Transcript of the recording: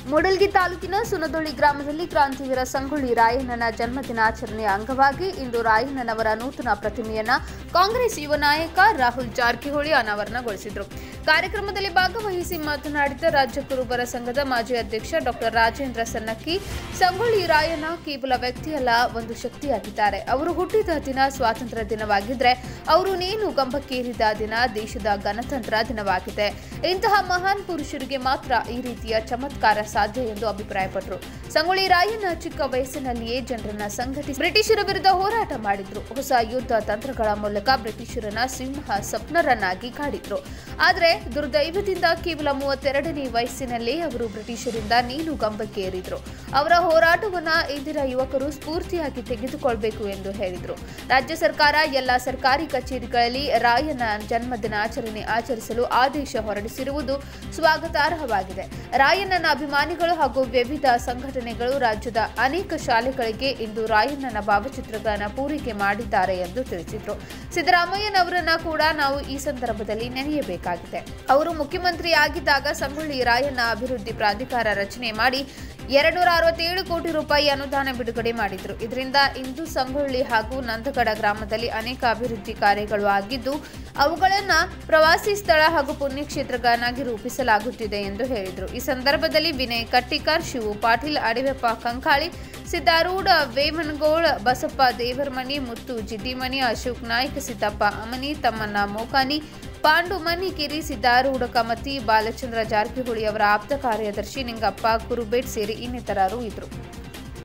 ಮೂಡಲ್ಗಿ ತಾಲೂಕಿನ ಸುನದೊಳ್ಳಿ ಗ್ರಾಮದಲ್ಲಿ ಕ್ರಾಂತಿವೀರ ಸಂಗೊಳ್ಳಿ ರಾಯಣ್ಣನ ಜನ್ಮದಿನಾಚರಣೆಯ ಅಂಗವಾಗಿ ಇಂದು ರಾಯಣ್ಣನವರ ನೂತನ ಪ್ರತಿಮೆಯನ್ನ ಕಾಂಗ್ರೆಸ್ ಯುವ ನಾಯಕ ರಾಹುಲ್ ಜಾರಕಿಹೊಳಿ ಅನಾವರಣಗೊಳಿಸಿದರು ಕಾರ್ಯಕ್ರಮದಲ್ಲಿ ಭಾಗವಹಿಸಿ ಮಾತನಾಡಿದ ರಾಜ್ಯ ಕುರುಬರ ಸಂಘದ ಮಾಜಿ ಅಧ್ಯಕ್ಷ ಡಾಕ್ಟರ್ ರಾಜೇಂದ್ರ ಸನ್ನಕ್ಕಿ ಸಂಗೊಳ್ಳಿ ರಾಯಣ್ಣ ಕೇವಲ ವ್ಯಕ್ತಿಯಲ್ಲ ಒಂದು ಶಕ್ತಿಯಾಗಿದ್ದಾರೆ ಅವರು ಹುಟ್ಟಿದ ದಿನ ಸ್ವಾತಂತ್ರ್ಯ ದಿನವಾಗಿದ್ರೆ ಅವರು ನೇನು ಗಂಬಕ್ಕೇರಿದ ದಿನ ದೇಶದ ಗಣತಂತ್ರ ದಿನವಾಗಿದೆ ಇಂತಹ ಮಹಾನ್ ಪುರುಷರಿಗೆ ಮಾತ್ರ ಈ ರೀತಿಯ ಚಮತ್ಕಾರ ಸಾಧ್ಯ ಎಂದು ಅಭಿಪ್ರಾಯಪಟ್ಟರು ಸಂಗೊಳ್ಳಿ ರಾಯಣ್ಣ ಚಿಕ್ಕ ವಯಸ್ಸಿನಲ್ಲಿಯೇ ಜನರನ್ನ ಸಂಘಟಿಸಿ ಬ್ರಿಟಿಷರ ವಿರುದ್ಧ ಹೋರಾಟ ಮಾಡಿದ್ರು ಹೊಸ ಯುದ್ಧ ತಂತ್ರಗಳ ಮೂಲಕ ಬ್ರಿಟಿಷರನ್ನ ಸಿಂಹ ಸ್ವಪ್ನರನ್ನಾಗಿ ಕಾಡಿದ್ರು ಆದರೆ ದುರ್ದೈವದಿಂದ ಕೇವಲ ಮೂವತ್ತೆರಡನೇ ವಯಸ್ಸಿನಲ್ಲೇ ಅವರು ಬ್ರಿಟಿಷರಿಂದ ನೀನು ಗಂಬಕ್ಕೆ ಏರಿದ್ರು ಅವರ ಹೋರಾಟವನ್ನ ಇಂದಿನ ಯುವಕರು ಸ್ಫೂರ್ತಿಯಾಗಿ ತೆಗೆದುಕೊಳ್ಬೇಕು ಎಂದು ಹೇಳಿದರು ರಾಜ್ಯ ಸರ್ಕಾರ ಎಲ್ಲ ಸರ್ಕಾರಿ ಕಚೇರಿಗಳಲ್ಲಿ ರಾಯನ ಜನ್ಮದಿನಾಚರಣೆ ಆಚರಿಸಲು ಆದೇಶ ಹೊರಡಿಸಿರುವುದು ಸ್ವಾಗತಾರ್ಹವಾಗಿದೆ ರಾಯಣ್ಣನ ಅಭಿಮಾನಿಗಳು ಹಾಗೂ ವಿವಿಧ ಸಂಘಟನೆಗಳು ರಾಜ್ಯದ ಅನೇಕ ಶಾಲೆಗಳಿಗೆ ಇಂದು ರಾಯಣ್ಣನ ಭಾವಚಿತ್ರಗಳನ್ನು ಪೂರೈಕೆ ಮಾಡಿದ್ದಾರೆ ಎಂದು ತಿಳಿಸಿದರು ಸಿದ್ದರಾಮಯ್ಯನವರನ್ನ ಕೂಡ ನಾವು ಈ ಸಂದರ್ಭದಲ್ಲಿ ನೆನೆಯಬೇಕಾಗಿದೆ ಅವರು ಮುಖ್ಯಮಂತ್ರಿಯಾಗಿದ್ದಾಗ ಸಂಗೊಳ್ಳಿ ರಾಯಣ್ಣ ಅಭಿವೃದ್ಧಿ ಪ್ರಾಧಿಕಾರ ರಚನೆ ಮಾಡಿ ಎರಡ್ನೂರ ಅರವತ್ತೇಳು ಕೋಟಿ ರೂಪಾಯಿ ಅನುದಾನ ಬಿಡುಗಡೆ ಮಾಡಿದ್ರು ಇದರಿಂದ ಇಂದು ಸಂಗೊಳ್ಳಿ ಹಾಗೂ ನಂದಗಡ ಗ್ರಾಮದಲ್ಲಿ ಅನೇಕ ಅಭಿವೃದ್ಧಿ ಕಾರ್ಯಗಳು ಆಗಿದ್ದು ಅವುಗಳನ್ನು ಪ್ರವಾಸಿ ಸ್ಥಳ ಹಾಗೂ ಪುಣ್ಯಕ್ಷೇತ್ರಗಳನ್ನಾಗಿ ರೂಪಿಸಲಾಗುತ್ತಿದೆ ಎಂದು ಹೇಳಿದರು ಈ ಸಂದರ್ಭದಲ್ಲಿ ವಿನಯ್ ಕಟ್ಟಿಕರ್ ಶಿವು ಪಾಟೀಲ್ ಅಡಿವೆಪ್ಪ ಕಂಕಾಳಿ ಸಿದ್ದಾರೂಢ ವೇಮನಗೋಳ್ ಬಸಪ್ಪ ದೇವರಮನಿ ಮುತ್ತು ಜಿಡ್ಡಿಮನಿ ಅಶೋಕ್ ನಾಯ್ಕ ಸಿದ್ದಪ್ಪ ಅಮನಿ ತಮ್ಮಣ್ಣ ಮೋಕಾನಿ ಪಾಂಡು ಮನ್ನಿಕೇರಿ ಸಿದ್ದಾರೂಢ ಕಮತಿ ಬಾಲಚಂದ್ರ ಜಾರಕಿಹೊಳಿ ಅವರ ಆಪ್ತ ಕಾರ್ಯದರ್ಶಿ ನಿಂಗಪ್ಪ ಕುರುಬೇಟ್ ಸೇರಿ ಇನ್ನಿತರರು ಇದ್ದರು